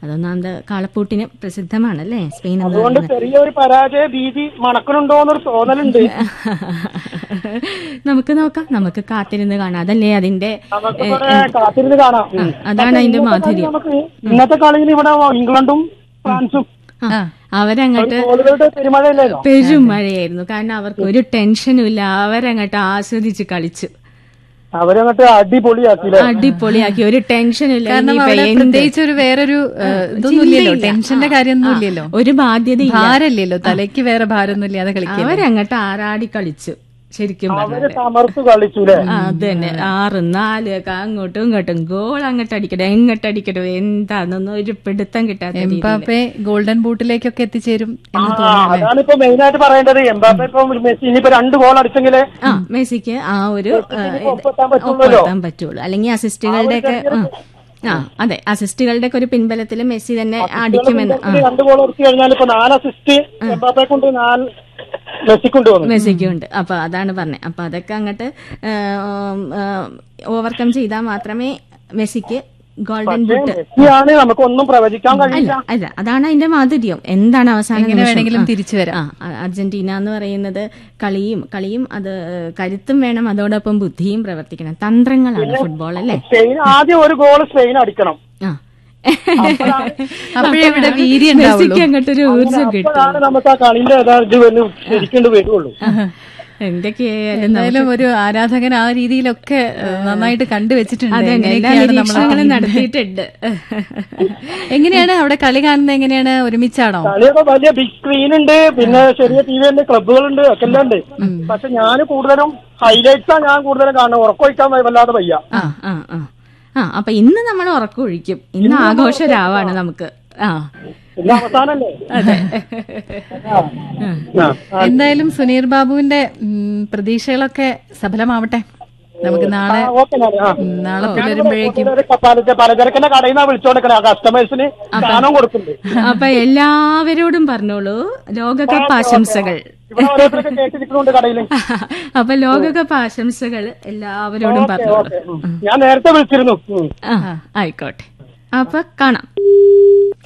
അതൊന്നാമത് കാളപ്പൂട്ടിന് പ്രസിദ്ധമാണല്ലേ Spain എന്ന് അതുകൊണ്ട് ചെറിയൊരു പരാജയ ഭീതി മണക്കണുണ്ടോ എന്നൊരു തോന്നലുണ്ട് നമുക്ക് നോക്കാം നമുക്ക് കാത്തിരുന്ന് കാണാം അതല്ലേ അതിന്റെ നമുക്ക് ഇവിടെ കാത്തിരുന്ന് കാണാം ഉം. അതാണ് അതിന്റെ മാധുര്യം നമുക്ക് ഇന്നത്തെ കളിയിൽ ഇവിടെ ഇംഗ്ലണ്ടും ഫ്രാൻസും ആ, അവരങ്ങോട്ട് ഗോളുകളുടെ പെരുമഴയല്ലോ പെരും മഴയായിരുന്നു കാരണം അവർക്ക് ഒരു ടെൻഷനും ഇല്ല അവരങ്ങോട്ട് ആസ്വദിച്ച് കളിച്ചു അവരങ്ങോട്ട് അടിപൊളിയാക്കിയില്ലേ അടിപൊളിയാക്കി ഒരു ടെൻഷനും ഇല്ല കാരണം ഇനിയിപ്പോ അവിടെ എന്ത് പ്രത്യേകിച്ച് ഒരു വേറൊരു ഏഹ്, ഇതൊന്നും ഇല്ലല്ലോ ടെൻഷന്റെ കാര്യമൊന്നും ഇല്ലല്ലോ ഒരു ബാധ്യതയില്ല ഭാരമില്ലല്ലോ തലയ്ക്ക് വേറെ ഭാരമൊന്നും ഇല്ലാതെ കളിക്കുക അവരങ്ങോട്ട് ആറാടി കളിച്ചു ശരിക്കും അവര് പറഞ്ഞാല് സമർത്ത് കളിച്ചുല്ലേ ആ, അത് തന്നെ ആറ് നാല് ഒക്കെ അങ്ങോട്ടും ഇങ്ങോട്ടും ഗോൾ അങ്ങോട്ട് അടിക്കട്ടെ എങ്ങോട്ട് അടിക്കട്ടെ എന്താണെന്നൊന്നും ഒരു പിടുത്തം കിട്ടാത്ത രീതിയിൽ. എംബാപ്പെ ഗോൾഡൻ ബൂട്ടിലേക്കൊക്കെ എത്തിച്ചേരും എന്ന് ആ തോന്നുന്നു അതാണ് ഇപ്പൊ മെയിൻ ആയിട്ട് പറയേണ്ടത് എംബാപ്പെ ഇപ്പൊ മെസ്സി ഇനിയിപ്പോ രണ്ട് ഗോൾ അടിച്ചെങ്കില് ആ മെസ്സിക്ക് ആ ഒരു ആ, ഇത് ഒപ്പെത്താൻ പറ്റുള്ളൂല്ലോ ഒപ്പെത്താൻ പറ്റുള്ളൂ അല്ലെങ്കിൽ അസിസ്റ്റുകളുടെ ഒക്കെ ആ അതെ അസിസ്റ്റുകളുടെ ഒക്കെ ഒരു പിൻബലത്തിൽ മെസ്സി തന്നെ അടിക്കുമെന്ന് ആ രണ്ട് ഗോൾ അടിച്ചു കഴിഞ്ഞാൽ ഇപ്പൊ നാല് അസിസ്റ്റ് എംബാപ്പെ കൊണ്ട് നാല് മെസ്സിക്കൊണ്ട് വന്നു മെസ്സിക്കും ഉണ്ട് അപ്പൊ അതാണ് പറഞ്ഞത് അപ്പൊ അതൊക്കെ അങ്ങോട്ട് ഓവർകം ചെയ്താൽ മാത്രമേ മെസ്സിക്ക് ഗോൾഡൻ ബൂട്ട് മെസ്സിയാണ് നമുക്ക് ഒന്നും പ്രവചിക്കാൻ കഴിയില്ല അല്ല അല്ല അതാണ് അതിന്റെ മാധുര്യം എന്താണ് അവസാനം എങ്ങനെ നിമിഷം? വേണമെങ്കിലും ആ. തിരിച്ചു വരാം ആ അ- അർജന്റീന എന്ന് പറയുന്നത് കളിയും കളിയും അത് കരുത്തും വേണം അതോടൊപ്പം ബുദ്ധിയും പ്രവർത്തിക്കണം തന്ത്രങ്ങളാണ് ഫുട്ബോൾ അല്ലേ സ്പെയിൻ ആദ്യം ഒരു ഗോൾ സ്പെയിൻ അടിക്കണം ആ അപ്പോഴേ ഇവിടെ വീര്യം ഉണ്ടാവുള്ളൂ മെസ്സിക്ക് അങ്ങോട്ടൊരു ഊർജ്ജം കിട്ടും അപ്പോഴാണ് നമുക്ക് ആ കളിന്റെ യഥാർത്ഥ ഇത് വന്ന് ശരിക്കൊണ്ട് വരുള്ളൂ എന്തൊക്കെയായാലും എന്തായാലും ഒരു ആരാധകൻ ആ രീതിയിലൊക്കെ ഏഹ്, നന്നായിട്ട് കണ്ടുവച്ചിട്ടുണ്ട് അതെ എല്ലാ എങ്ങനെയൊക്കെയാണ് നമ്മള് നിരീക്ഷണങ്ങളും നടത്തിയിട്ടുണ്ട് എങ്ങനെയാണ് അവിടെ കളി കാണുന്നത് എങ്ങനെയാണ് ഒരുമിച്ചാണോ കളിയൊക്കെ വലിയ ബിഗ് സ്ക്രീൻ ഉണ്ട് പിന്നെ ചെറിയ ടി വി ഉണ്ട് ക്ലബുകളുണ്ട് ഒക്കെ എല്ലാം ഉണ്ട് പക്ഷെ ഞാൻ കൂടുതലും ഹൈലൈറ്റ്സാ ഞാൻ കൂടുതലും കാണുന്നത് ഉറക്കൊഴിക്കാൻ വല്ലാതെ വയ്യ ആ ആ ആ ആ അപ്പൊ ഇന്ന് നമ്മൾ ഉറക്കൊഴിക്കും ഇന്ന് ആഘോഷരാവാണ് നമുക്ക് ആ പിന്നെ അവസാനല്ലേ അതെ ആ. ആ. എന്തായാലും സുനീർ ബാബുവിന്റെ ഉം, പ്രതീക്ഷകളൊക്കെ സഫലമാവട്ടെ നമുക്ക് നാളെ ആ, ഓക്കെ എന്നാല്. ആ. ഉം, നാളെ പുലരുമ്പോഴേക്കും ഒരു പലച- പലചരക്കിന്റെ കടയിൽ നിന്നാ വിളിച്ചോണ്ടിരിക്കണേ ആ കസ്റ്റമേഴ്സിന് സാധനം കൊടുക്കുന്നുണ്ട് അപ്പൊ എല്ലാവരോടും പറഞ്ഞോളൂ ലോകകപ്പ് ആശംസകൾ ഇവിടെ ഓരോരുത്തരൊക്കെ കേട്ടിരിക്കുന്നുണ്ട് കടയിൽ അപ്പൊ ലോകകപ്പ് ആശംസകൾ എല്ലാവരോടും പറഞ്ഞോളൂ ഓക്കെ ഉം. ഞാൻ നേരത്തെ വിളിച്ചിരുന്നു ഉം. ആ ആയിക്കോട്ടെ അപ്പൊ കാണാം